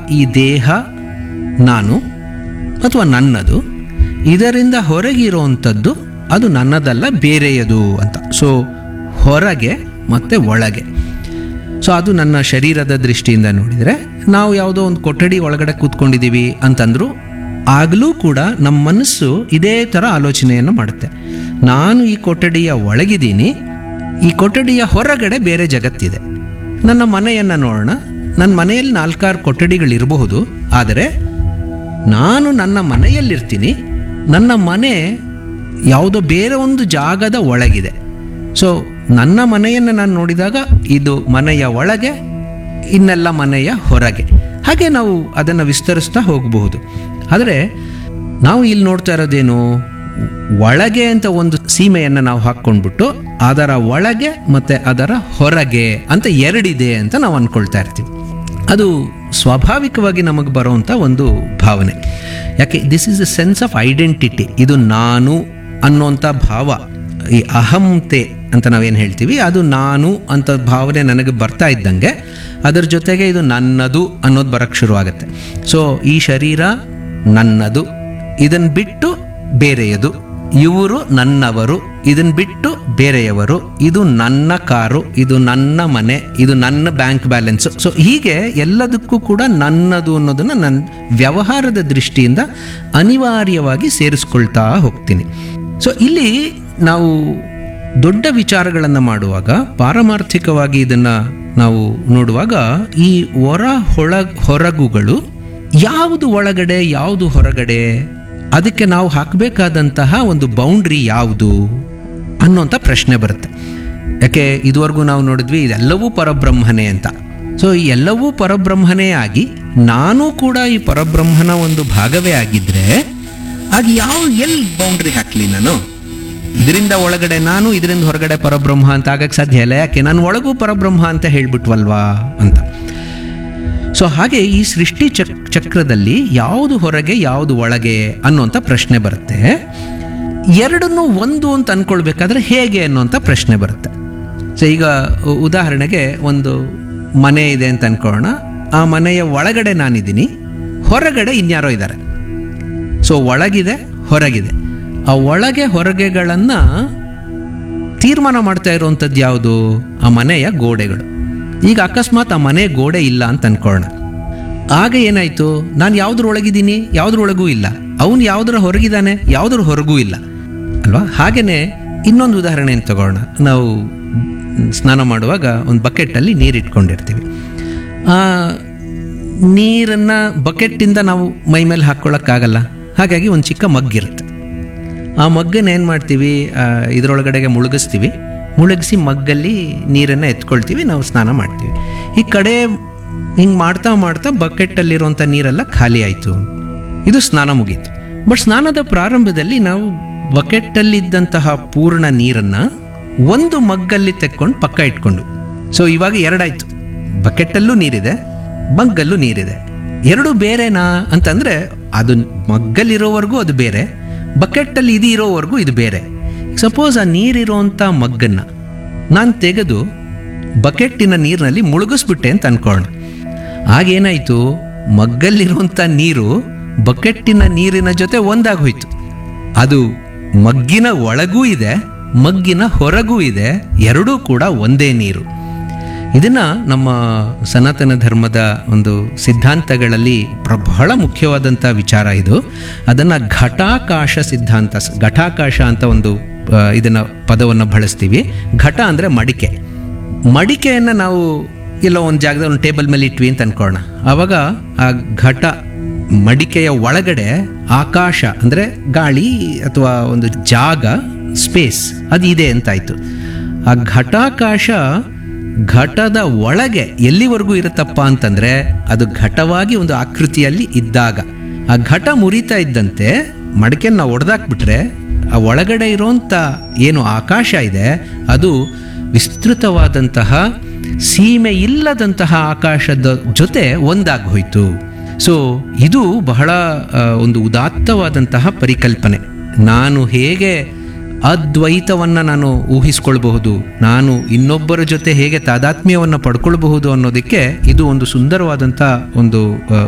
ಈ ದೇಹ ನಾನು ಅಥವಾ ನನ್ನದು ಇದರಿಂದ ಹೊರಗಿರುವಂಥದ್ದು ಅದು ನನ್ನದಲ್ಲ ಬೇರೆಯದು ಅಂತ ಸೊ ಹೊರಗೆ ಮತ್ತು ಒಳಗೆ ಸೊ ಅದು ನನ್ನ ಶರೀರದ ದೃಷ್ಟಿಯಿಂದ ನೋಡಿದರೆ ನಾವು ಯಾವುದೋ ಒಂದು ಕೊಠಡಿ ಒಳಗಡೆ ಕೂತ್ಕೊಂಡಿದ್ದೀವಿ ಅಂತಂದ್ರು ಆಗಲೂ ಕೂಡ ನಮ್ಮ ಮನಸ್ಸು ಇದೇ ಥರ ಆಲೋಚನೆಯನ್ನು ಮಾಡುತ್ತೆ ನಾನು ಈ ಕೊಠಡಿಯ ಒಳಗಿದ್ದೀನಿ ಈ ಕೊಠಡಿಯ ಹೊರಗಡೆ ಬೇರೆ ಜಗತ್ತಿದೆ ನನ್ನ ಮನೆಯನ್ನು ನೋಡೋಣ ನನ್ನ ಮನೆಯಲ್ಲಿ ನಾಲ್ಕಾರು ಕೊಠಡಿಗಳಿರಬಹುದು ಆದರೆ ನಾನು ನನ್ನ ಮನೆಯಲ್ಲಿರ್ತೀನಿ ನನ್ನ ಮನೆ ಯಾವುದೋ ಬೇರೆ ಒಂದು ಜಾಗದ ಒಳಗಿದೆ ಸೊ ನನ್ನ ಮನೆಯನ್ನು ನಾನು ನೋಡಿದಾಗ ಇದು ಮನೆಯ ಒಳಗೆ ಇನ್ನೆಲ್ಲ ಮನೆಯ ಹೊರಗೆ ಹಾಗೆ ನಾವು ಅದನ್ನು ವಿಸ್ತರಿಸ್ತಾ ಹೋಗಬಹುದು ಆದರೆ ನಾವು ಇಲ್ಲಿ ನೋಡ್ತಾ ಇರೋದೇನು ಒಳಗೆ ಅಂತ ಒಂದು ಸೀಮೆಯನ್ನು ನಾವು ಹಾಕ್ಕೊಂಡ್ಬಿಟ್ಟು ಅದರ ಒಳಗೆ ಮತ್ತು ಅದರ ಹೊರಗೆ ಅಂತ ಎರಡಿದೆ ಅಂತ ನಾವು ಅಂದ್ಕೊಳ್ತಾ ಇರ್ತೀವಿ ಅದು ಸ್ವಾಭಾವಿಕವಾಗಿ ನಮಗೆ ಬರುವಂಥ ಒಂದು ಭಾವನೆ ಯಾಕೆ this is a sense of identity ಇದು ನಾನು ಅನ್ನೋಂಥ ಭಾವ ಈ ಅಹಂತೆ ಅಂತ ನಾವೇನು ಹೇಳ್ತೀವಿ ಅದು ನಾನು ಅಂತ ಭಾವನೆ ನನಗೆ ಬರ್ತಾ ಇದ್ದಂಗೆ ಅದರ ಜೊತೆಗೆ ಇದು ನನ್ನದು ಅನ್ನೋದು ಬರೋಕ್ಕೆ ಶುರುವಾಗುತ್ತೆ ಸೊ ಈ ಶರೀರ ನನ್ನದು ಇದನ್ನು ಬಿಟ್ಟು ಬೇರೆಯದು ಇವರು ನನ್ನವರು ಇದನ್ನು ಬಿಟ್ಟು ಬೇರೆಯವರು ಇದು ನನ್ನ ಕಾರು ಇದು ನನ್ನ ಮನೆ ಇದು ನನ್ನ ಬ್ಯಾಂಕ್ ಬ್ಯಾಲೆನ್ಸ್ ಸೊ ಹೀಗೆ ಎಲ್ಲದಕ್ಕೂ ಕೂಡ ನನ್ನದು ಅನ್ನೋದನ್ನು ನನ್ನ ವ್ಯವಹಾರದ ದೃಷ್ಟಿಯಿಂದ ಅನಿವಾರ್ಯವಾಗಿ ಸೇರಿಸ್ಕೊಳ್ತಾ ಹೋಗ್ತೀನಿ ಸೊ ಇಲ್ಲಿ ನಾವು ದೊಡ್ಡ ವಿಚಾರಗಳನ್ನು ಮಾಡುವಾಗ ಪಾರಮಾರ್ಥಿಕವಾಗಿ ಇದನ್ನು ನಾವು ನೋಡುವಾಗ ಈ ಹೊರ ಹೊಳ ಹೊರಗುಗಳು ಯಾವುದು ಒಳಗಡೆ ಯಾವುದು ಹೊರಗಡೆ ಅದಕ್ಕೆ ನಾವು ಹಾಕಬೇಕಾದಂತಹ ಒಂದು ಬೌಂಡ್ರಿ ಯಾವುದು ಅನ್ನೋಂಥ ಪ್ರಶ್ನೆ ಬರುತ್ತೆ ಯಾಕೆ ಇದುವರೆಗೂ ನಾವು ನೋಡಿದ್ವಿ ಇದೆಲ್ಲವೂ ಪರಬ್ರಹ್ಮನೇ ಅಂತ ಸೊ ಈ ಎಲ್ಲವೂ ಪರಬ್ರಹ್ಮನೇ ಆಗಿ ನಾನು ಕೂಡ ಈ ಪರಬ್ರಹ್ಮನ ಒಂದು ಭಾಗವೇ ಆಗಿದ್ರೆ ಆಗ ಯಾವ ಎಲ್ಲಿ ಬೌಂಡ್ರಿ ಹಾಕ್ಲಿ ನಾನು ಇದರಿಂದ ಒಳಗಡೆ ನಾನು ಇದರಿಂದ ಹೊರಗಡೆ ಪರಬ್ರಹ್ಮ ಅಂತ ಆಗಕ್ಕೆ ಸಾಧ್ಯ ಇಲ್ಲ ಯಾಕೆ ನಾನು ಒಳಗೂ ಪರಬ್ರಹ್ಮ ಅಂತ ಹೇಳ್ಬಿಟ್ವಲ್ವಾ ಅಂತ ಸೊ ಹಾಗೆ ಈ ಸೃಷ್ಟಿ ಚಕ್ ಚಕ್ರದಲ್ಲಿ ಯಾವುದು ಹೊರಗೆ ಯಾವುದು ಒಳಗೆ ಅನ್ನೋಂಥ ಪ್ರಶ್ನೆ ಬರುತ್ತೆ ಎರಡನ್ನೂ ಒಂದು ಅಂತ ಅನ್ಕೊಳ್ಬೇಕಾದ್ರೆ ಹೇಗೆ ಅನ್ನೋಂಥ ಪ್ರಶ್ನೆ ಬರುತ್ತೆ ಸೊ ಈಗ ಉ- ಉದಾಹರಣೆಗೆ ಒಂದು ಮನೆ ಇದೆ ಅಂತ ಅನ್ಕೊಳ್ಳೋಣ ಆ ಮನೆಯ ಒಳಗಡೆ ನಾನಿದ್ದೀನಿ ಹೊರಗಡೆ ಇನ್ಯಾರೋ ಇದ್ದಾರೆ ಸೊ ಒಳಗಿದೆ ಹೊರಗಿದೆ ಆ ಒಳಗೆ ಹೊರಗೆಗಳನ್ನು ತೀರ್ಮಾನ ಮಾಡ್ತಾ ಇರುವಂಥದ್ದು ಯಾವುದು ಆ ಮನೆಯ ಗೋಡೆಗಳು ಈಗ ಅಕಸ್ಮಾತ್ ಆ ಮನೆ ಗೋಡೆ ಇಲ್ಲ ಅಂತ ಅನ್ಕೊಳ್ಳೋಣ ಆಗ ಏನಾಯ್ತು ನಾನು ಯಾವ್ದ್ರ ಒಳಗಿದ್ದೀನಿ ಯಾವ್ದ್ರ ಒಳಗೂ ಇಲ್ಲ ಅವನು ಯಾವ್ದ್ರ ಹೊರಗಿದ್ದಾನೆ ಯಾವ್ದ್ರ ಹೊರಗೂ ಇಲ್ಲ ಅಲ್ವಾ ಹಾಗೇನೆ ಇನ್ನೊಂದು ಉದಾಹರಣೆಯನ್ನು ತಗೊಳ್ಳೋಣ ನಾವು ಸ್ನಾನ ಮಾಡುವಾಗ ಒಂದು ಬಕೆಟಲ್ಲಿ ನೀರು ಇಟ್ಕೊಂಡಿರ್ತೀವಿ ಆ ನೀರನ್ನು ಬಕೆಟ್ಟಿಂದ ನಾವು ಮೈ ಮೇಲೆ ಹಾಕ್ಕೊಳ್ಳೋಕ್ಕಾಗಲ್ಲ ಹಾಗಾಗಿ ಒಂದು ಚಿಕ್ಕ ಮಗ್ಗಿರುತ್ತೆ ಆ ಮಗ್ಗನ್ನ ಏನು ಮಾಡ್ತೀವಿ ಆ, ಇದ್ರೊಳಗಡೆಗೆ ಮುಳುಗಿಸ್ತೀವಿ ಮುಳುಗಿಸಿ ಮಗ್ಗಲ್ಲಿ ನೀರನ್ನು ಎತ್ಕೊಳ್ತೀವಿ ನಾವು ಸ್ನಾನ ಮಾಡ್ತೀವಿ ಈ ಕಡೆ ಹಿಂಗೆ ಮಾಡ್ತಾ ಮಾಡ್ತಾ ಬಕೆಟಲ್ಲಿರುವಂಥ ನೀರೆಲ್ಲ ಖಾಲಿ ಆಯಿತು ಇದು ಸ್ನಾನ ಮುಗೀತು ಬಟ್ ಸ್ನಾನದ ಪ್ರಾರಂಭದಲ್ಲಿ ನಾವು ಬಕೆಟಲ್ಲಿದ್ದಂತಹ ಪೂರ್ಣ ನೀರನ್ನು ಒಂದು ಮಗ್ಗಲ್ಲಿ ತೆಕ್ಕೊಂಡು ಪಕ್ಕ ಇಟ್ಕೊಂಡು ಸೊ ಇವಾಗ ಎರಡಾಯ್ತು ಬಕೆಟಲ್ಲೂ ನೀರಿದೆ ಮಗ್ಗಲ್ಲೂ ನೀರಿದೆ ಎರಡು ಬೇರೆನಾ ಅಂತಂದ್ರೆ ಅದು ಮಗ್ಗಲ್ಲಿರೋವರೆಗೂ ಅದು ಬೇರೆ ಬಕೆಟ್ಟಲ್ಲಿ ಇದು ಇರೋವರೆಗೂ ಇದು ಬೇರೆ ಸಪೋಸ್ ಆ ನೀರಿರೋಂಥ ಮಗ್ಗನ್ನು ನಾನು ತೆಗೆದು ಬಕೆಟ್ಟಿನ ನೀರಿನಲ್ಲಿ ಮುಳುಗಿಸ್ಬಿಟ್ಟೆ ಅಂತ ಅನ್ಕೊಳ್ಳೋಣ ಆಗೇನಾಯಿತು ಮಗ್ಗಲ್ಲಿರುವಂಥ ನೀರು ಬಕೆಟ್ಟಿನ ನೀರಿನ ಜೊತೆ ಒಂದಾಗಿ ಹೋಯ್ತು ಅದು ಮಗ್ಗಿನ ಒಳಗೂ ಇದೆ ಮಗ್ಗಿನ ಹೊರಗೂ ಇದೆ ಎರಡೂ ಕೂಡ ಒಂದೇ ನೀರು ಇದನ್ನ ನಮ್ಮ ಸನಾತನ ಧರ್ಮದ ಒಂದು ಸಿದ್ಧಾಂತಗಳಲ್ಲಿ ಪ್ರ- ಬಹಳ ಮುಖ್ಯವಾದಂಥ ವಿಚಾರ ಇದು ಅದನ್ನು ಘಟಾಕಾಶ ಸಿದ್ಧಾಂತ ಸ್- ಘಟಾಕಾಶ ಅಂತ ಒಂದು ಆ, ಇದನ್ನ ಪದವನ್ನು ಬಳಸ್ತೀವಿ ಘಟ ಅಂದರೆ ಮಡಿಕೆ ಮಡಿಕೆಯನ್ನು ನಾವು ಎಲ್ಲೋ ಒಂದು ಜಾಗದಲ್ಲಿ ಒಂದು ಟೇಬಲ್ ಮೇಲೆ ಇಟ್ವಿ ಅಂತ ಅನ್ಕೊಳ್ಳೋಣ ಆವಾಗ ಆ ಘಟ ಮಡಿಕೆಯ ಒಳಗಡೆ ಆಕಾಶ ಅಂದರೆ ಗಾಳಿ ಅಥವಾ ಒಂದು ಜಾಗ ಸ್ಪೇಸ್ ಅದು ಇದೆ ಅಂತಾಯ್ತು ಆ ಘಟಾಕಾಶ ಘಟದ ಒಳಗೆ ಎಲ್ಲಿವರೆಗೂ ಇರುತ್ತಪ್ಪ ಅಂತಂದ್ರೆ ಅದು ಘಟವಾಗಿ ಒಂದು ಆಕೃತಿಯಲ್ಲಿ ಇದ್ದಾಗ ಆ ಘಟ ಮುರಿತಾ ಇದ್ದಂತೆ ಮಡಕೆನ ನಾವು ಒಡೆದಾಕ್ಬಿಟ್ರೆ ಆ ಒಳಗಡೆ ಇರೋಂಥ ಏನು ಆಕಾಶ ಇದೆ ಅದು ವಿಸ್ತೃತವಾದಂತಹ ಸೀಮೆ ಇಲ್ಲದಂತಹ ಆಕಾಶದ ಜೊತೆ ಒಂದಾಗಿ ಹೋಯ್ತು ಸೊ ಇದು ಬಹಳ ಆ, ಒಂದು ಉದಾತ್ತವಾದಂತಹ ಪರಿಕಲ್ಪನೆ ನಾನು ಹೇಗೆ ಅದ್ವೈತವನ್ನು ನಾನು ಊಹಿಸ್ಕೊಳ್ಬಹುದು ನಾನು ಇನ್ನೊಬ್ಬರ ಜೊತೆ ಹೇಗೆ ತಾದಾತ್ಮ್ಯವನ್ನು ಪಡ್ಕೊಳ್ಬಹುದು ಅನ್ನೋದಕ್ಕೆ ಇದು ಒಂದು ಸುಂದರವಾದಂಥ ಒಂದು ಆ,